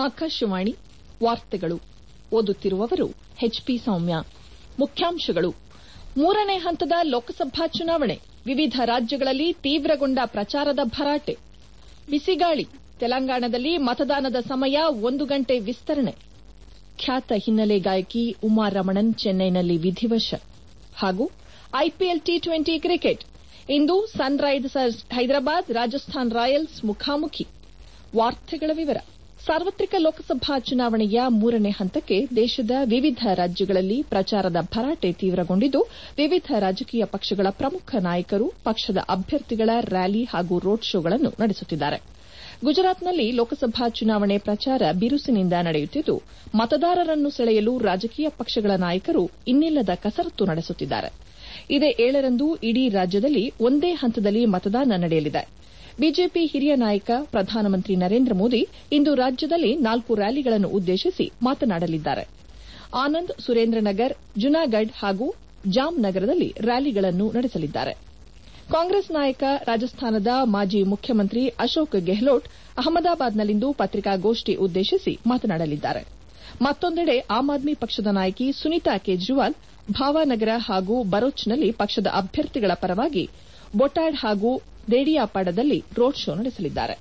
ಆಕಾಶವಾಣಿ ವಾರ್ತೆಗಳು ಓದುತ್ತಿರುವವರು ಎಚ್ಪಿ ಸೌಮ್ಯ ಮುಖ್ಯಾಂಶಗಳು ಮೂರನೇ ಹಂತದ ಲೋಕಸಭಾ ಚುನಾವಣೆ ವಿವಿಧ ರಾಜ್ಯಗಳಲ್ಲಿ ತೀವ್ರಗೊಂಡ ಪ್ರಚಾರದ ಭರಾಟೆ ಬಿಸಿಗಾಳಿ ತೆಲಂಗಾಣದಲ್ಲಿ ಮತದಾನದ ಸಮಯ ಒಂದು ಗಂಟೆ ವಿಸ್ತರಣೆ ಖ್ಯಾತ ಹಿನ್ನೆಲೆ ಗಾಯಕಿ ಉಮಾ ರಮಣನ್ ಚೆನ್ನೈನಲ್ಲಿ ವಿಧಿವಶ ಹಾಗೂ ಐಪಿಎಲ್ ಟಿ ಟ್ವೆಂಟಿ ಕ್ರಿಕೆಟ್ ಇಂದು Sunrisers Hyderabad Rajasthan Royals ಮುಖಾಮುಖಿ ವಾರ್ತೆಗಳ ವಿವರ ಸಾರ್ವತ್ರಿಕ ಲೋಕಸಭಾ ಚುನಾವಣೆಯ ಮೂರನೇ ಹಂತಕ್ಕೆ ದೇಶದ ವಿವಿಧ ರಾಜ್ಯಗಳಲ್ಲಿ ಪ್ರಚಾರದ ಭರಾಟೆ ತೀವ್ರಗೊಂಡಿದ್ದು ವಿವಿಧ ರಾಜಕೀಯ ಪಕ್ಷಗಳ ಪ್ರಮುಖ ನಾಯಕರು ಪಕ್ಷದ ಅಭ್ಯರ್ಥಿಗಳ ರ್ಯಾಲಿ ಹಾಗೂ ರೋಡ್ ಶೋಗಳನ್ನು ನಡೆಸುತ್ತಿದ್ದಾರೆ ಗುಜರಾತ್ನಲ್ಲಿ ಲೋಕಸಭಾ ಚುನಾವಣೆ ಪ್ರಚಾರ ಬಿರುಸಿನಿಂದ ನಡೆಯುತ್ತಿದ್ದು ಮತದಾರರನ್ನು ಸೆಳೆಯಲು ರಾಜಕೀಯ ಪಕ್ಷಗಳ ನಾಯಕರು ಇನ್ನಿಲ್ಲದ ಕಸರತ್ತು ನಡೆಸುತ್ತಿದ್ದಾರೆ ಇದೇ ಏಳರಂದು ಇಡೀ ರಾಜ್ಯದಲ್ಲಿ ಒಂದೇ ಹಂತದಲ್ಲಿ ಮತದಾನ ನಡೆಯಲಿದೆ ಬಿಜೆಪಿ ಹಿರಿಯ ನಾಯಕ ಪ್ರಧಾನಮಂತ್ರಿ ನರೇಂದ್ರ ಮೋದಿ ಇಂದು ರಾಜ್ಯದಲ್ಲಿ ನಾಲ್ಕು ರ್ಯಾಲಿಗಳನ್ನು ಉದ್ದೇಶಿಸಿ ಮಾತನಾಡಲಿದ್ದಾರೆ ಆನಂದ್ ಸುರೇಂದ್ರನಗರ್ ಜುನಾಗಢ್ ಹಾಗೂ ಜಾಮ್ನಗರದಲ್ಲಿ ರ್ಯಾಲಿಗಳನ್ನು ನಡೆಸಲಿದ್ದಾರೆ ಕಾಂಗ್ರೆಸ್ ನಾಯಕ ರಾಜಸ್ಥಾನದ ಮಾಜಿ ಮುಖ್ಯಮಂತ್ರಿ ಅಶೋಕ್ ಗೆಹ್ಲೋಟ್ ಅಹಮದಾಬಾದ್ನಲ್ಲಿಂದು ಪತ್ರಿಕಾಗೋಷ್ಠಿ ಉದ್ದೇಶಿಸಿ ಮಾತನಾಡಲಿದ್ದಾರೆ ಮತ್ತೊಂದೆಡೆ ಆಮ್ ಆದ್ಮಿ ಪಕ್ಷದ ನಾಯಕಿ ಸುನೀತಾ ಕೇಜ್ರಿವಾಲ್ ಭಾವನಗರ ಹಾಗೂ ಬರೋಚ್ನಲ್ಲಿ ಪಕ್ಷದ ಅಭ್ಯರ್ಥಿಗಳ ಪರವಾಗಿ ಬೊಟಾಡ್ ಹಾಗೂ ದೇಡಿಯಾಪಾಡದಲ್ಲಿ ರೋಡ್ ಶೋ ನಡೆಸಲಿದ್ದಾರೆ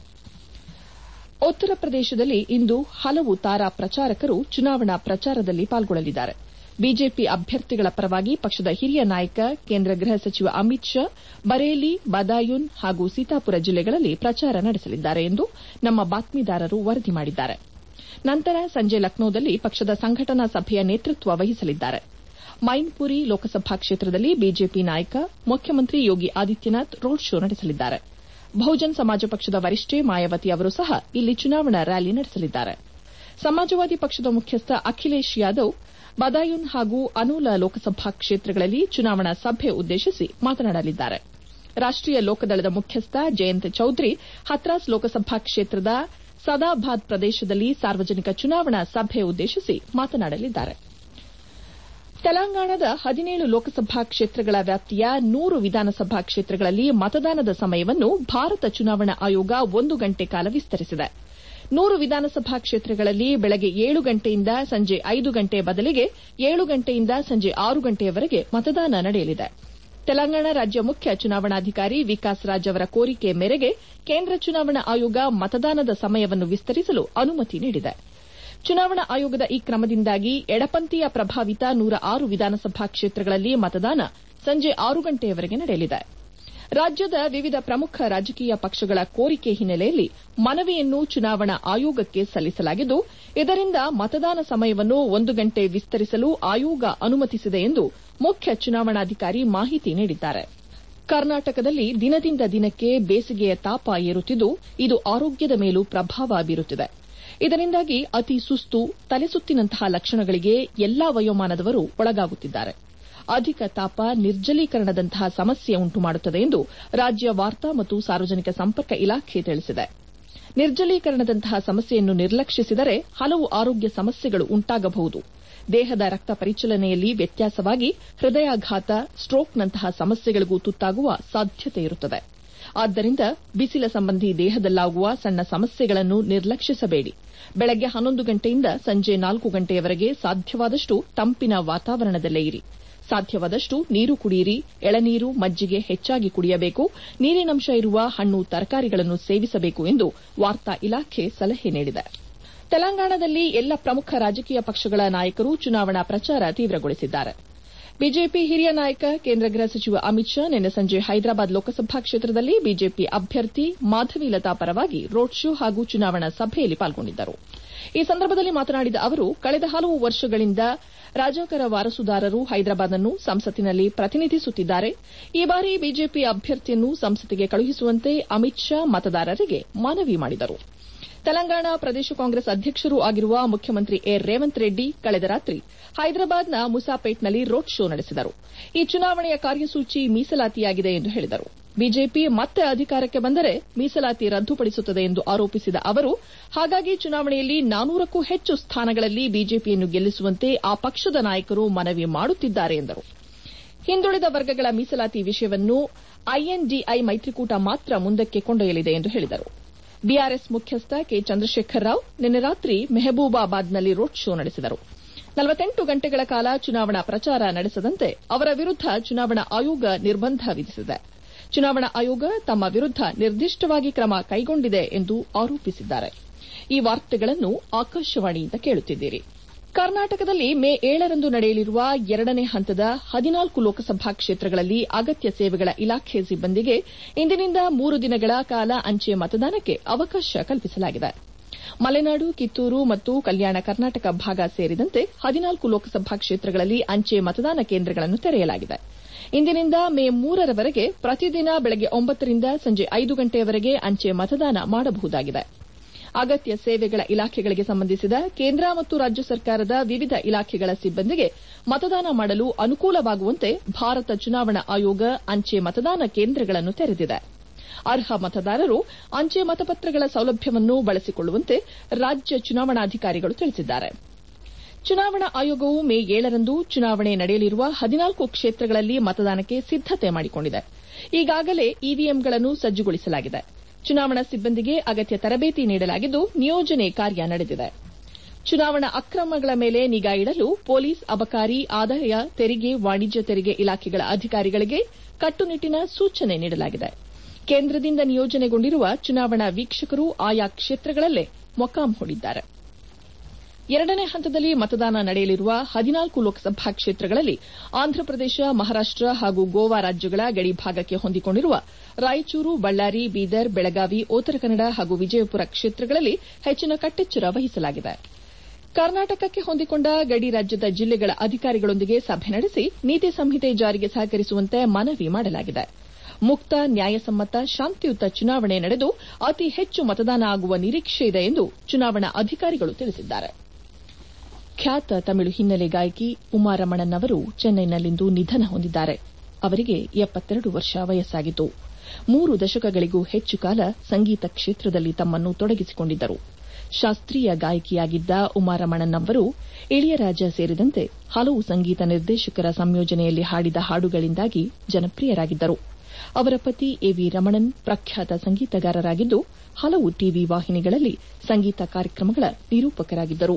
ಉತ್ತರ ಪ್ರದೇಶದಲ್ಲಿ ಇಂದು ಹಲವು ತಾರಾ ಪ್ರಚಾರಕರು ಚುನಾವಣಾ ಪ್ರಚಾರದಲ್ಲಿ ಪಾಲ್ಗೊಳ್ಳಲಿದ್ದಾರೆ ಬಿಜೆಪಿ ಅಭ್ಯರ್ಥಿಗಳ ಪರವಾಗಿ ಪಕ್ಷದ ಹಿರಿಯ ನಾಯಕ ಕೇಂದ್ರ ಗೃಹ ಸಚಿವ ಅಮಿತ್ ಶಾ ಬರೇಲಿ ಬದಾಯುನ್ ಹಾಗೂ ಸೀತಾಪುರ ಜಿಲ್ಲೆಗಳಲ್ಲಿ ಪ್ರಚಾರ ನಡೆಸಲಿದ್ದಾರೆ ಎಂದು ನಮ್ಮ ಬಾತ್ಮೀದಾರರು ವರದಿ ಮಾಡಿದ್ದಾರೆ ನಂತರ ಸಂಜೆ ಲಕ್ನೋದಲ್ಲಿ ಪಕ್ಷದ ಸಂಘಟನಾ ಸಭೆಯ ನೇತೃತ್ವ ವಹಿಸಲಿದ್ದಾರೆ ಮೈನ್ಪುರಿ ಲೋಕಸಭಾ ಕ್ಷೇತ್ರದಲ್ಲಿ ಬಿಜೆಪಿ ನಾಯಕ ಮುಖ್ಯಮಂತ್ರಿ ಯೋಗಿ ಆದಿತ್ಯನಾಥ್ ರೋಡ್ ಶೋ ನಡೆಸಲಿದ್ದಾರೆ ಬಹುಜನ್ ಸಮಾಜ ಪಕ್ಷದ ವರಿಷ್ಠೆ ಮಾಯಾವತಿ ಅವರು ಸಹ ಇಲ್ಲಿ ಚುನಾವಣಾ ರ್ಯಾಲಿ ನಡೆಸಲಿದ್ದಾರೆ ಸಮಾಜವಾದಿ ಪಕ್ಷದ ಮುಖ್ಯಸ್ಥ ಅಖಿಲೇಶ್ ಯಾದವ್ ಬದಾಯುನ್ ಹಾಗೂ ಅನೂಲ ಲೋಕಸಭಾ ಕ್ಷೇತ್ರಗಳಲ್ಲಿ ಚುನಾವಣಾ ಸಭೆ ಉದ್ದೇಶಿಸಿ ಮಾತನಾಡಲಿದ್ದಾರೆ ರಾಷ್ಟೀಯ ಲೋಕದಳದ ಮುಖ್ಯಸ್ಥ ಜಯಂತ್ ಚೌಧರಿ ಹತ್ರಾಸ್ ಲೋಕಸಭಾ ಕ್ಷೇತ್ರದ ಸದಾಬಾದ್ ಪ್ರದೇಶದಲ್ಲಿ ಸಾರ್ವಜನಿಕ ಚುನಾವಣಾ ಸಭೆ ಉದ್ದೇಶಿಸಿ ಮಾತನಾಡಲಿದ್ದಾರೆ ತೆಲಂಗಾಣದ ಹದಿನೇಳು ಲೋಕಸಭಾ ಕ್ಷೇತ್ರಗಳ ವ್ಯಾಪ್ತಿಯ ನೂರು ವಿಧಾನಸಭಾ ಕ್ಷೇತ್ರಗಳಲ್ಲಿ ಮತದಾನದ ಸಮಯವನ್ನು ಭಾರತ ಚುನಾವಣಾ ಆಯೋಗ ಒಂದು ಗಂಟೆ ಕಾಲ ವಿಸ್ತರಿಸಿದೆ ನೂರು ವಿಧಾನಸಭಾ ಕ್ಷೇತ್ರಗಳಲ್ಲಿ ಬೆಳಗ್ಗೆ ಏಳು ಗಂಟೆಯಿಂದ ಸಂಜೆ ಐದು ಗಂಟೆ ಬದಲಿಗೆ ಏಳು ಗಂಟೆಯಿಂದ ಸಂಜೆ ಆರು ಗಂಟೆಯವರೆಗೆ ಮತದಾನ ನಡೆಯಲಿದೆ ತೆಲಂಗಾಣ ರಾಜ್ಯ ಮುಖ್ಯ ಚುನಾವಣಾಧಿಕಾರಿ ವಿಕಾಸ್ ರಾಜ್ ಅವರ ಕೋರಿಕೆ ಮೇರೆಗೆ ಕೇಂದ್ರ ಚುನಾವಣಾ ಆಯೋಗ ಮತದಾನದ ಸಮಯವನ್ನು ವಿಸ್ತರಿಸಲು ಅನುಮತಿ ನೀಡಿದೆ ಚುನಾವಣಾ ಆಯೋಗದ ಈ ಕ್ರಮದಿಂದಾಗಿ ಎಡಪಂಥೀಯ ಪ್ರಭಾವಿತ ನೂರ ಆರು ವಿಧಾನಸಭಾ ಕ್ಷೇತ್ರಗಳಲ್ಲಿ ಮತದಾನ ಸಂಜೆ ಆರು ಗಂಟೆಯವರೆಗೆ ನಡೆಯಲಿದೆ ರಾಜ್ಯದ ವಿವಿಧ ಪ್ರಮುಖ ರಾಜಕೀಯ ಪಕ್ಷಗಳ ಕೋರಿಕೆ ಹಿನ್ನೆಲೆಯಲ್ಲಿ ಮನವಿಯನ್ನು ಚುನಾವಣಾ ಆಯೋಗಕ್ಕೆ ಸಲ್ಲಿಸಲಾಗಿದ್ದು ಇದರಿಂದ ಮತದಾನ ಸಮಯವನ್ನು ಒಂದು ಗಂಟೆ ವಿಸ್ತರಿಸಲು ಆಯೋಗ ಅನುಮತಿಸಿದೆ ಎಂದು ಮುಖ್ಯ ಚುನಾವಣಾಧಿಕಾರಿ ಮಾಹಿತಿ ನೀಡಿದ್ದಾರೆ ಕರ್ನಾಟಕದಲ್ಲಿ ದಿನದಿಂದ ದಿನಕ್ಕೆ ಬೇಸಿಗೆಯ ತಾಪ ಏರುತ್ತಿದ್ದು ಇದು ಆರೋಗ್ಯದ ಮೇಲೂ ಪ್ರಭಾವ ಬೀರುತ್ತಿದೆ ಇದರಿಂದಾಗಿ ಅತಿ ಸುಸ್ತು ತಲೆಸುತ್ತಿನಂತಹ ಲಕ್ಷಣಗಳಿಗೆ ಎಲ್ಲಾ ವಯೋಮಾನದವರು ಒಳಗಾಗುತ್ತಿದ್ದಾರೆ ಅಧಿಕ ತಾಪ ನಿರ್ಜಲೀಕರಣದಂತಹ ಸಮಸ್ಯೆ ಉಂಟುಮಾಡುತ್ತದೆ ಎಂದು ರಾಜ್ಯ ವಾರ್ತಾ ಮತ್ತು ಸಾರ್ವಜನಿಕ ಸಂಪರ್ಕ ಇಲಾಖೆ ತಿಳಿಸಿದೆ ನಿರ್ಜಲೀಕರಣದಂತಹ ಸಮಸ್ಯೆಯನ್ನು ನಿರ್ಲಕ್ಷಿಸಿದರೆ ಹಲವು ಆರೋಗ್ಯ ಸಮಸ್ಯೆಗಳು ಉಂಟಾಗಬಹುದು ದೇಹದ ರಕ್ತ ಪರಿಚಲನೆಯಲ್ಲಿ ವ್ಯತ್ಯಾಸವಾಗಿ ಹೃದಯಾಘಾತ ಸ್ಟ್ರೋಕ್ನಂತಹ ಸಮಸ್ಯೆಗಳಿಗೂ ತುತ್ತಾಗುವ ಸಾಧ್ಯತೆ ಇರುತ್ತದೆ ಆದ್ದರಿಂದ ಬಿಸಿಲ ಸಂಬಂಧಿ ದೇಹದಲ್ಲಾಗುವ ಸಣ್ಣ ಸಮಸ್ಯೆಗಳನ್ನು ನಿರ್ಲಕ್ಷಿಸಬೇಡಿ ಬೆಳಗ್ಗೆ ಹನ್ನೊಂದು ಗಂಟೆಯಿಂದ ಸಂಜೆ ನಾಲ್ಕು ಗಂಟೆಯವರೆಗೆ ಸಾಧ್ಯವಾದಷ್ಟು ತಂಪಿನ ವಾತಾವರಣದಲ್ಲೇ ಇರಿ ಸಾಧ್ಯವಾದಷ್ಟು ನೀರು ಕುಡಿಯಿರಿ ಎಳನೀರು ಮಜ್ಜಿಗೆ ಹೆಚ್ಚಾಗಿ ಕುಡಿಯಬೇಕು ನೀರಿನಂಶ ಇರುವ ಹಣ್ಣು ತರಕಾರಿಗಳನ್ನು ಸೇವಿಸಬೇಕು ಎಂದು ವಾರ್ತಾ ಇಲಾಖೆ ಸಲಹೆ ನೀಡಿದೆ ತೆಲಂಗಾಣದಲ್ಲಿ ಎಲ್ಲ ಪ್ರಮುಖ ರಾಜಕೀಯ ಪಕ್ಷಗಳ ನಾಯಕರು ಚುನಾವಣಾ ಪ್ರಚಾರ ತೀವ್ರಗೊಳಿಸಿದ್ದಾರೆ ಬಿಜೆಪಿ ಹಿರಿಯ ನಾಯಕ ಕೇಂದ್ರ ಗೃಹ ಸಚಿವ ಅಮಿತ್ ಶಾ ನಿನ್ನೆ ಸಂಜೆ ಹೈದರಾಬಾದ್ ಲೋಕಸಭಾ ಕ್ಷೇತ್ರದಲ್ಲಿ ಬಿಜೆಪಿ ಅಭ್ಯರ್ಥಿ ಮಾಧವಿಲತಾ ಪರವಾಗಿ ರೋಡ್ ಶೋ ಹಾಗೂ ಚುನಾವಣಾ ಸಭೆಯಲ್ಲಿ ಪಾಲ್ಗೊಂಡಿದ್ದರು ಈ ಸಂದರ್ಭದಲ್ಲಿ ಮಾತನಾಡಿದ ಅವರು ಕಳೆದ ಹಲವು ವರ್ಷಗಳಿಂದ ರಾಜಾಕರ ವಾರಸುದಾರರು ಹೈದರಾಬಾದ್ನ್ನು ಸಂಸತ್ತಿನಲ್ಲಿ ಪ್ರತಿನಿಧಿಸುತ್ತಿದ್ದಾರೆ ಈ ಬಾರಿ ಬಿಜೆಪಿ ಅಭ್ಯರ್ಥಿಯನ್ನು ಸಂಸತ್ತಿಗೆ ಕಳುಹಿಸುವಂತೆ ಅಮಿತ್ ಶಾ ಮತದಾರರಿಗೆ ಮನವಿ ಮಾಡಿದರು ತೆಲಂಗಾಣ ಪ್ರದೇಶ ಕಾಂಗ್ರೆಸ್ ಅಧ್ಯಕ್ಷರೂ ಆಗಿರುವ ಮುಖ್ಯಮಂತ್ರಿ ಎ ರೇವಂತ್ ರೆಡ್ಡಿ ಕಳೆದ ರಾತ್ರಿ ಹೈದರಾಬಾದ್ನ ಮುಸಾಪೇಟ್ನಲ್ಲಿ ರೋಡ್ ಶೋ ನಡೆಸಿದರು ಈ ಚುನಾವಣೆಯ ಕಾರ್ಯಸೂಚಿ ಮೀಸಲಾತಿಯಾಗಿದೆ ಎಂದು ಹೇಳಿದರು ಬಿಜೆಪಿ ಮತ್ತೆ ಅಧಿಕಾರಕ್ಕೆ ಬಂದರೆ ಮೀಸಲಾತಿ ರದ್ದುಪಡಿಸುತ್ತದೆ ಎಂದು ಆರೋಪಿಸಿದ ಅವರು ಹಾಗಾಗಿ ಚುನಾವಣೆಯಲ್ಲಿ ನಾನೂರಕ್ಕೂ ಹೆಚ್ಚು ಸ್ಥಾನಗಳಲ್ಲಿ ಬಿಜೆಪಿಯನ್ನು ಗೆಲ್ಲಿಸುವಂತೆ ಆ ಪಕ್ಷದ ನಾಯಕರು ಮನವಿ ಮಾಡುತ್ತಿದ್ದಾರೆ ಎಂದರು ಹಿಂದುಳಿದ ವರ್ಗಗಳ ಮೀಸಲಾತಿ ವಿಷಯವನ್ನು ಐಎನ್ಡಿಐ ಮೈತ್ರಿಕೂಟ ಮಾತ್ರ ಮುಂದಕ್ಕೆ ಕೊಂಡೊಯ್ಯಲಿದೆ ಎಂದು ಹೇಳಿದರು ಬಿಆರ್ಎಸ್ ಮುಖ್ಯಸ್ಥ ಕೆ ಚಂದ್ರಶೇಖರ್ ರಾವ್ ನಿನ್ನೆ ರಾತ್ರಿ ಮೆಹಬೂಬಾಬಾದ್ನಲ್ಲಿ ರೋಡ್ ಶೋ ನಡೆಸಿದರು ನಲವತ್ತೆಂಟು ಗಂಟೆಗಳ ಕಾಲ ಚುನಾವಣಾ ಪ್ರಚಾರ ನಡೆಸದಂತೆ ಅವರ ವಿರುದ್ದ ಚುನಾವಣಾ ಆಯೋಗ ನಿರ್ಬಂಧ ವಿಧಿಸಿದೆ ಚುನಾವಣಾ ಆಯೋಗ ತಮ್ಮ ವಿರುದ್ದ ನಿರ್ದಿಷ್ಟವಾಗಿ ಕ್ರಮ ಕೈಗೊಂಡಿದೆ ಎಂದು ಆರೋಪಿಸಿದ್ದಾರೆ ಈ ವಾರ್ತೆಗಳನ್ನು ಆಕಾಶವಾಣಿಯಿಂದ ಕೇಳುತ್ತಿದ್ದೀರಿ ಕರ್ನಾಟಕದಲ್ಲಿ ಮೇ ಏಳರಂದು ನಡೆಯಲಿರುವ ಎರಡನೇ ಹಂತದ ಹದಿನಾಲ್ಕು ಲೋಕಸಭಾ ಕ್ಷೇತ್ರಗಳಲ್ಲಿ ಅಗತ್ಯ ಸೇವೆಗಳ ಇಲಾಖೆ ಸಿಬ್ಬಂದಿಗೆ ಇಂದಿನಿಂದ ಮೂರು ದಿನಗಳ ಕಾಲ ಅಂಚೆ ಮತದಾನಕ್ಕೆ ಅವಕಾಶ ಕಲ್ಪಿಸಲಾಗಿದೆ ಮಲೆನಾಡು ಕಿತ್ತೂರು ಮತ್ತು ಕಲ್ಯಾಣ ಕರ್ನಾಟಕ ಭಾಗ ಸೇರಿದಂತೆ ಹದಿನಾಲ್ಕು ಲೋಕಸಭಾ ಕ್ಷೇತ್ರಗಳಲ್ಲಿ ಅಂಚೆ ಮತದಾನ ಕೇಂದ್ರಗಳನ್ನು ತೆರೆಯಲಾಗಿದೆ ಇಂದಿನಿಂದ ಮೇ ಮೂರರವರೆಗೆ ಪ್ರತಿದಿನ ಬೆಳಗ್ಗೆ ಒಂಬತ್ತರಿಂದ ಸಂಜೆ ಐದು ಗಂಟೆಯವರೆಗೆ ಅಂಚೆ ಮತದಾನ ಮಾಡಬಹುದಾಗಿದೆ ಅಗತ್ಯ ಸೇವೆಗಳ ಇಲಾಖೆಗಳಿಗೆ ಸಂಬಂಧಿಸಿದ ಕೇಂದ್ರ ಮತ್ತು ರಾಜ್ಯ ಸರ್ಕಾರದ ವಿವಿಧ ಇಲಾಖೆಗಳ ಸಿಬ್ಬಂದಿಗೆ ಮತದಾನ ಮಾಡಲು ಅನುಕೂಲವಾಗುವಂತೆ ಭಾರತ ಚುನಾವಣಾ ಆಯೋಗ ಅಂಚೆ ಮತದಾನ ಕೇಂದ್ರಗಳನ್ನು ತೆರೆದಿದೆ ಅರ್ಹ ಮತದಾರರು ಅಂಚೆ ಮತಪತ್ರಗಳ ಸೌಲಭ್ಯವನ್ನು ಬಳಸಿಕೊಳ್ಳುವಂತೆ ರಾಜ್ಯ ಚುನಾವಣಾಧಿಕಾರಿಗಳು ತಿಳಿಸಿದ್ದಾರೆ ಚುನಾವಣಾ ಆಯೋಗವು ಮೇ ಏಳರಂದು ಚುನಾವಣೆ ನಡೆಯಲಿರುವ ಹದಿನಾಲ್ಕು ಕ್ಷೇತ್ರಗಳಲ್ಲಿ ಮತದಾನಕ್ಕೆ ಸಿದ್ದತೆ ಮಾಡಿಕೊಂಡಿದೆ ಈಗಾಗಲೇ ಇವಿಎಂಗಳನ್ನು ಸಜ್ಜುಗೊಳಿಸಲಾಗಿದೆ ಚುನಾವಣಾ ಸಿಬ್ಬಂದಿಗೆ ಅಗತ್ಯ ತರಬೇತಿ ನೀಡಲಾಗಿದ್ದು ನಿಯೋಜನೆ ಕಾರ್ಯ ನಡೆದಿದೆ ಚುನಾವಣಾ ಅಕ್ರಮಗಳ ಮೇಲೆ ನಿಗಾ ಇಡಲು ಪೊಲೀಸ್ ಅಬಕಾರಿ ಆದಾಯ ತೆರಿಗೆ ವಾಣಿಜ್ಯ ತೆರಿಗೆ ಇಲಾಖೆಗಳ ಅಧಿಕಾರಿಗಳಿಗೆ ಕಟ್ಟುನಿಟ್ಟಿನ ಸೂಚನೆ ನೀಡಲಾಗಿದೆ ಕೇಂದ್ರದಿಂದ ನಿಯೋಜನೆಗೊಂಡಿರುವ ಚುನಾವಣಾ ವೀಕ್ಷಕರು ಆಯಾ ಕ್ಷೇತ್ರಗಳಲ್ಲೇ ಮೊಕ್ಕಾಂ ಹೂಡಿದ್ದಾರೆ ಎರಡನೇ ಹಂತದಲ್ಲಿ ಮತದಾನ ನಡೆಯಲಿರುವ ಹದಿನಾಲ್ಕು ಲೋಕಸಭಾ ಕ್ಷೇತ್ರಗಳಲ್ಲಿ ಆಂಧ್ರಪ್ರದೇಶ ಮಹಾರಾಷ್ಟ ಹಾಗೂ ಗೋವಾ ರಾಜ್ಯಗಳ ಗಡಿ ಭಾಗಕ್ಕೆ ಹೊಂದಿಕೊಂಡಿರುವ ರಾಯಚೂರು ಬಳ್ಳಾರಿ ಬೀದರ್ ಬೆಳಗಾವಿ ಉತ್ತರ ಕನ್ನಡ ಹಾಗೂ ವಿಜಯಪುರ ಕ್ಷೇತ್ರಗಳಲ್ಲಿ ಹೆಚ್ಚಿನ ಕಟ್ಟೆಚ್ಚರ ವಹಿಸಲಾಗಿದೆ ಕರ್ನಾಟಕಕ್ಕೆ ಹೊಂದಿಕೊಂಡ ಗಡಿ ರಾಜ್ಯದ ಜಿಲ್ಲೆಗಳ ಅಧಿಕಾರಿಗಳೊಂದಿಗೆ ಸಭೆ ನಡೆಸಿ ನೀತಿ ಸಂಹಿತೆ ಜಾರಿಗೆ ಸಹಕರಿಸುವಂತೆ ಮನವಿ ಮಾಡಲಾಗಿದೆ ಮುಕ್ತ ನ್ಯಾಯಸಮ್ಮತ ಶಾಂತಿಯುತ ಚುನಾವಣೆ ನಡೆದು ಅತಿ ಹೆಚ್ಚು ಮತದಾನ ಆಗುವ ನಿರೀಕ್ಷೆ ಇದೆ ಎಂದು ಚುನಾವಣಾ ಅಧಿಕಾರಿಗಳು ತಿಳಿಸಿದ್ದಾರೆ ಖ್ಯಾತ ತಮಿಳು ಹಿನ್ನೆಲೆ ಗಾಯಕಿ ಉಮಾ ರಮಣನ್ ಅವರು ಚೆನ್ನೈನಲ್ಲಿಂದು ನಿಧನ ಹೊಂದಿದ್ದಾರೆ ಅವರಿಗೆ ಎಪ್ಪತ್ತೆರಡು ವರ್ಷ ವಯಸ್ಸಾಗಿತ್ತು ಮೂರು ದಶಕಗಳಿಗೂ ಹೆಚ್ಚು ಕಾಲ ಸಂಗೀತ ಕ್ಷೇತ್ರದಲ್ಲಿ ತಮ್ಮನ್ನು ತೊಡಗಿಸಿಕೊಂಡಿದ್ದರು ಶಾಸ್ತ್ರೀಯ ಗಾಯಕಿಯಾಗಿದ್ದ ಉಮಾ ರಮಣನ್ ಅವರು ಇಳಿಯರಾಜ ಸೇರಿದಂತೆ ಹಲವು ಸಂಗೀತ ನಿರ್ದೇಶಕರ ಸಂಯೋಜನೆಯಲ್ಲಿ ಹಾಡಿದ ಹಾಡುಗಳಿಂದಾಗಿ ಜನಪ್ರಿಯರಾಗಿದ್ದರು ಅವರ ಪತಿ ಎವಿ ರಮಣನ್ ಪ್ರಖ್ಯಾತ ಸಂಗೀತಗಾರರಾಗಿದ್ದು ಹಲವು ಟಿವಿ ವಾಹಿನಿಗಳಲ್ಲಿ ಸಂಗೀತ ಕಾರ್ಯಕ್ರಮಗಳ ನಿರೂಪಕರಾಗಿದ್ದರು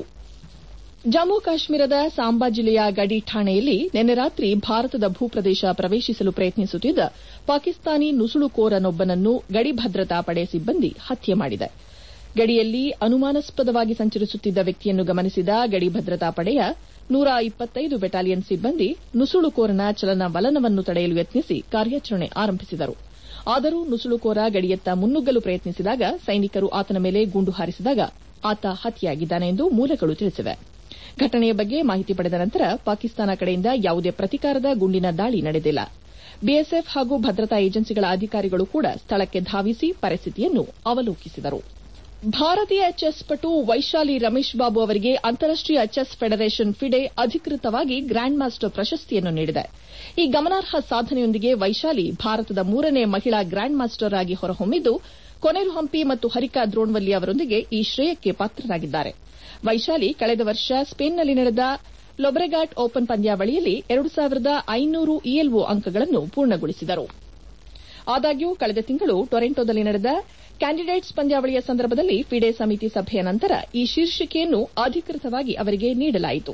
ಜಮ್ಮು ಕಾಶ್ಮೀರದ ಸಾಂಬಾ ಜಿಲ್ಲೆಯ ಗಡಿ ಠಾಣೆಯಲ್ಲಿ ನಿನ್ನೆ ರಾತ್ರಿ ಭಾರತದ ಭೂಪ್ರದೇಶ ಪ್ರವೇಶಿಸಲು ಪ್ರಯತ್ನಿಸುತ್ತಿದ್ದ ಪಾಕಿಸ್ತಾನಿ ನುಸುಳುಕೋರನೊಬ್ಬನನ್ನು ಗಡಿ ಭದ್ರತಾ ಪಡೆ ಸಿಬ್ಬಂದಿ ಹತ್ಯೆ ಮಾಡಿದೆ ಗಡಿಯಲ್ಲಿ ಅನುಮಾನಾಸ್ಪದವಾಗಿ ಸಂಚರಿಸುತ್ತಿದ್ದ ವ್ಯಕ್ತಿಯನ್ನು ಗಮನಿಸಿದ ಗಡಿ ಭದ್ರತಾ ಪಡೆಯ ನೂರ ಇಪ್ಪತ್ತೈದು ಬೆಟಾಲಿಯನ್ ಸಿಬ್ಬಂದಿ ನುಸುಳುಕೋರನ ಚಲನವಲನವನ್ನು ತಡೆಯಲು ಯತ್ನಿಸಿ ಕಾರ್ಯಾಚರಣೆ ಆರಂಭಿಸಿದರು ಆದರೂ ನುಸುಳುಕೋರ ಗಡಿಯತ್ತ ಮುನ್ನುಗ್ಗಲು ಪ್ರಯತ್ನಿಸಿದಾಗ ಸೈನಿಕರು ಆತನ ಮೇಲೆ ಗುಂಡು ಹಾರಿಸಿದಾಗ ಆತ ಹತ್ಯೆಯಾಗಿದ್ದಾನೆ ಎಂದು ಮೂಲಗಳು ತಿಳಿಸಿವೆ ಘಟನೆಯ ಬಗ್ಗೆ ಮಾಹಿತಿ ಪಡೆದ ನಂತರ ಪಾಕಿಸ್ತಾನ ಕಡೆಯಿಂದ ಯಾವುದೇ ಪ್ರತಿಕಾರದ ಗುಂಡಿನ ದಾಳಿ ನಡೆದಿಲ್ಲ ಬಿಎಸ್ಎಫ್ ಹಾಗೂ ಭದ್ರತಾ ಏಜೆನ್ಸಿಗಳ ಅಧಿಕಾರಿಗಳು ಕೂಡ ಸ್ಥಳಕ್ಕೆ ಧಾವಿಸಿ ಪರಿಸ್ಥಿತಿಯನ್ನು ಅವಲೋಕಿಸಿದರು ಭಾರತೀಯ ಚೆಸ್ ಪಟು ವೈಶಾಲಿ ರಮೇಶ್ ಬಾಬು ಅವರಿಗೆ ಅಂತಾರಾಷ್ಟೀಯ ಚೆಸ್ ಫೆಡರೇಷನ್ ಫಿಡೆ ಅಧಿಕೃತವಾಗಿ ಗ್ರ್ಯಾಂಡ್ ಮಾಸ್ಟರ್ ಪ್ರಶಸ್ತಿಯನ್ನು ನೀಡಿದೆ ಈ ಗಮನಾರ್ಹ ಸಾಧನೆಯೊಂದಿಗೆ ವೈಶಾಲಿ ಭಾರತದ ಮೂರನೇ ಮಹಿಳಾ ಗ್ರ್ಯಾಂಡ್ ಮಾಸ್ಟರ್ ಆಗಿ ಹೊರಹೊಮ್ಮಿದ್ದು ಕೊನೆರು ಹಂಪಿ ಮತ್ತು ಹರಿಕಾ ದ್ರೋಣ್ವಲ್ಲಿ ಅವರೊಂದಿಗೆ ಈ ಶ್ರೇಯಕ್ಕೆ ಪಾತ್ರರಾಗಿದ್ದಾರೆ ವೈಶಾಲಿ ಕಳೆದ ವರ್ಷ ಸ್ಪೇನ್ನಲ್ಲಿ ನಡೆದ ಲೊಬ್ರೆಗಾಟ್ ಓಪನ್ ಪಂದ್ಯಾವಳಿಯಲ್ಲಿ ಎರಡು ಸಾವಿರದ ಐನೂರು ಇಎಲ್ಒ ಅಂಕಗಳನ್ನು ಪೂರ್ಣಗೊಳಿಸಿದರು ಆದಾಗ್ಯೂ ಕಳೆದ ತಿಂಗಳು ಟೊರೆಂಟೊದಲ್ಲಿ ನಡೆದ ಕ್ಯಾಂಡಿಡೇಟ್ಸ್ ಪಂದ್ಯಾವಳಿಯ ಸಂದರ್ಭದಲ್ಲಿ ಫಿಡೆ ಸಮಿತಿ ಸಭೆಯ ನಂತರ ಈ ಶೀರ್ಷಿಕೆಯನ್ನು ಅಧಿಕೃತವಾಗಿ ಅವರಿಗೆ ನೀಡಲಾಯಿತು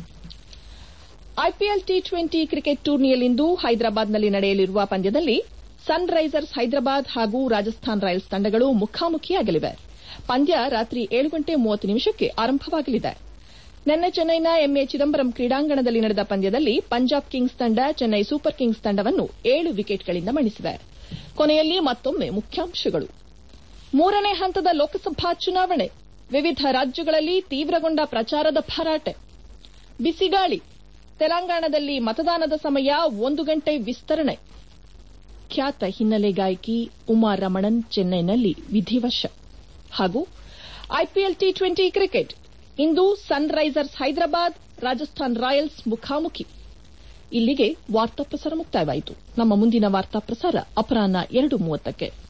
ಐಪಿಎಲ್ ಟಿ ಟ್ವೆಂಟಿ ಕ್ರಿಕೆಟ್ ಟೂರ್ನಿಯಲ್ಲಿಂದು ಹೈದರಾಬಾದ್ನಲ್ಲಿ ನಡೆಯಲಿರುವ ಪಂದ್ಯದಲ್ಲಿ ಸನ್ ರೈಸರ್ಸ್ ಹೈದರಾಬಾದ್ ಹಾಗೂ ರಾಜಸ್ಥಾನ್ ರಾಯಲ್ಸ್ ತಂಡಗಳು ಮುಖಾಮುಖಿಯಾಗಲಿವೆ ಪಂದ್ಯ ರಾತ್ರಿ ಏಳು ಗಂಟೆ ಮೂವತ್ತು ನಿಮಿಷಕ್ಕೆ ಆರಂಭವಾಗಲಿದೆ ನಿನ್ನೆ ಚೆನ್ನೈನ ಎಂಎ ಚಿದಂಬರಂ ಕ್ರೀಡಾಂಗಣದಲ್ಲಿ ನಡೆದ ಪಂದ್ಯದಲ್ಲಿ ಪಂಜಾಬ್ ಕಿಂಗ್ಸ್ ತಂಡ ಚೆನ್ನೈ ಸೂಪರ್ ಕಿಂಗ್ಸ್ ತಂಡವನ್ನು ಏಳು ವಿಕೆಟ್ಗಳಿಂದ ಮಣಿಸಿದೆ ಕೊನೆಯಲ್ಲಿ ಮತ್ತೊಮ್ಮೆ ಮುಖ್ಯಾಂಶಗಳು ಮೂರನೇ ಹಂತದ ಲೋಕಸಭಾ ಚುನಾವಣೆ ವಿವಿಧ ರಾಜ್ಯಗಳಲ್ಲಿ ತೀವ್ರಗೊಂಡ ಪ್ರಚಾರದ ಭರಾಟೆ ಬಿಸಿಗಾಳಿ ತೆಲಂಗಾಣದಲ್ಲಿ ಮತದಾನದ ಸಮಯ ಒಂದು ಗಂಟೆ ವಿಸ್ತರಣೆ ಖ್ಯಾತ ಹಿನ್ನೆಲೆ ಗಾಯಕಿ ಉಮಾ ರಮಣನ್ ಚೆನ್ನೈನಲ್ಲಿ ವಿಧಿವಶ ಹಾಗೂ ಐಪಿಎಲ್ ಟಿ ಟ್ವೆಂಟಿ ಕ್ರಿಕೆಟ್ ಇಂದು Sunrisers Hyderabad Rajasthan Royals ಮುಖಾಮುಖಿ ಇಲ್ಲಿಗೆ ವಾರ್ತಾ ಪ್ರಸಾರ ಮುಕ್ತಾಯವಾಯಿತು ನಮ್ಮ ಮುಂದಿನ ವಾರ್ತಾ ಪ್ರಸಾರ ಅಪರಾಹ್ನ ಎರಡು ಮೂವತ್ತಕ್ಕೆ